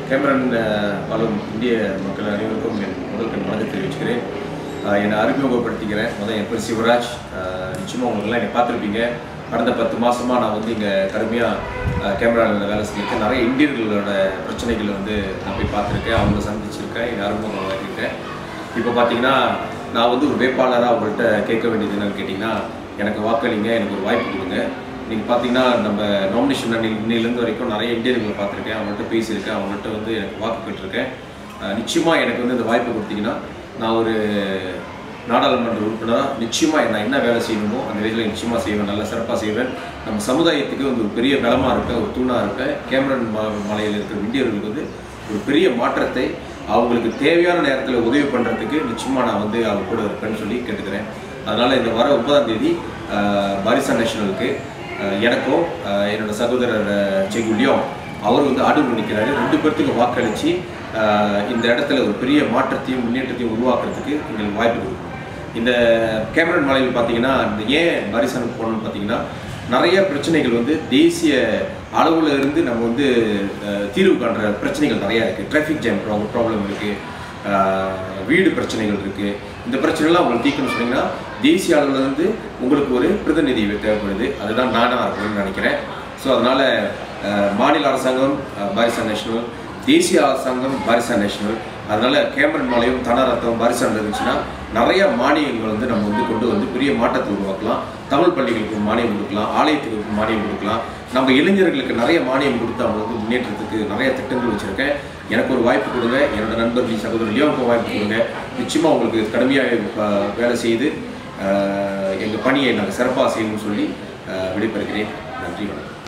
Cameron அஹ், வாழும் இந்திய மக்கள் அனைவருக்கும் என் முதல் கண் வணக்கத்தை தெரிவிச்சுக்கிறேன் அஹ், என்னை அறிமுகப்படுத்திக்கிறேன் முதல் என் பேர் சிவராஜ் அஹ், நிச்சயமா உங்களுக்குலாம் என்னை பார்த்துருப்பீங்க கடந்த பத்து மாசமா நான் வந்து இங்கே கடுமையாக கேமராவில் வேலை செஞ்சுருக்கேன் நிறைய இந்தியர்களோட பிரச்சனைகளை வந்து நான் போய் பார்த்துருக்கேன் அவங்கள சந்திச்சிருக்கேன் என்னை அறிமுகமாக்கியிருக்கேன் இப்போ பார்த்தீங்கன்னா நான் வந்து ஒரு வேட்பாளராக அவங்கள்ட்ட கேட்க வேண்டியது என்னன்னு கேட்டிங்கன்னா எனக்கு வாக்களிங்க எனக்கு ஒரு வாய்ப்பு கொடுங்க நீங்கள் பார்த்தீங்கன்னா நம்ம நாமினேஷன் இன்னிலேருந்து வரைக்கும் நிறைய இந்தியர்களை பார்த்துருக்கேன் அவங்கள்ட்ட பேசியிருக்கேன் அவங்கள்ட்ட வந்து எனக்கு வாக்கு பெற்றிருக்கேன் அஹ் நிச்சயமா எனக்கு வந்து இந்த வாய்ப்பு கொடுத்தீங்கன்னா நான் ஒரு நாடாளுமன்ற உறுப்பினராக நிச்சயமாக நான் என்ன வேலை செய்யணுமோ அந்த வேலையில் நிச்சயமாக செய்வேன் நல்லா சிறப்பாக செய்வேன் நம்ம சமுதாயத்துக்கு வந்து ஒரு பெரிய பலமாக இருப்பேன் ஒரு தூணாக இருப்பேன் கேமரன் ம- மலையில் இருக்கிற இந்தியர்களுக்கு வந்து ஒரு பெரிய மாற்றத்தை அவங்களுக்கு தேவையான நேரத்தில் உதவி பண்ணுறதுக்கு நிச்சயமாக நான் வந்து அவங்க கூட இருப்பேன்னு சொல்லி கேட்டுக்கிறேன் அதனால் இந்த வர ஒன்பதாம் தேதி அஹ், பாரிசா நேஷனலுக்கு அஹ், எனக்கும் அஹ், என்னோட சகோதரர் அஹ், செகுலியும் அவர் வந்து ஆடு நிற்கிறாரு ரெண்டு பேர்த்துக்கு வாக்களித்து அஹ், இந்த இடத்துல ஒரு பெரிய மாற்றத்தையும் முன்னேற்றத்தையும் உருவாக்குறதுக்கு எங்களுக்கு வாய்ப்பு கொடுக்கணும் இந்த கேமரன் மலையில் பார்த்தீங்கன்னா இந்த ஏன் பாரிசானுக்கு போகணும்னு பார்த்தீங்கன்னா நிறைய பிரச்சனைகள் வந்து தேசிய அளவில் இருந்து நம்ம வந்து அஹ், தீர்வு காண்ற பிரச்சனைகள் நிறையா இருக்குது டிராஃபிக் ஜாம் ப்ராப்ளம் இருக்குது வீடு பிரச்சனைகள் இருக்குது இந்த பிரச்சனைலாம் உங்களுக்கு தீர்க்கணும்னு சொன்னீங்கன்னா தேசிய அளவில் இருந்து உங்களுக்கு ஒரு பிரதிநிதி தேவைப்படுது அதுதான் நானாக இருக்கணும்னு நினைக்கிறேன் ஸோ அதனால் மாநில அரசாங்கம் அஹ், பாரிசா நேஷனல் தேசிய அரசாங்கம் பாரிசா நேஷனல் அதனால கேமரன் மாலையும் தனரத்தம் பாரிசான் இருந்துச்சுன்னா நிறைய மானியங்கள் வந்து நம்ம வந்து கொண்டு வந்து பெரிய மாற்றத்தை உருவாக்கலாம் தமிழ் பள்ளிகளுக்கு மானியம் கொடுக்கலாம் ஆலயத்துக்கு மானியம் கொடுக்கலாம் நம்ம இளைஞர்களுக்கு நிறைய மானியம் கொடுத்து அவங்க வந்து முன்னேற்றத்துக்கு நிறைய திட்டங்கள் வச்சுருக்கேன் எனக்கு ஒரு வாய்ப்பு கொடுங்க என்னோட நண்பர்கள் சகோதரர் லியோவுக்கு வாய்ப்பு கொடுங்க நிச்சயமாக உங்களுக்கு கடுமையாக அஹ், வேலை செய்து எங்கள் பணியை நாங்கள் சிறப்பாக செய்யணும்னு சொல்லி அஹ், விடைபெறுகிறேன் நன்றி வணக்கம்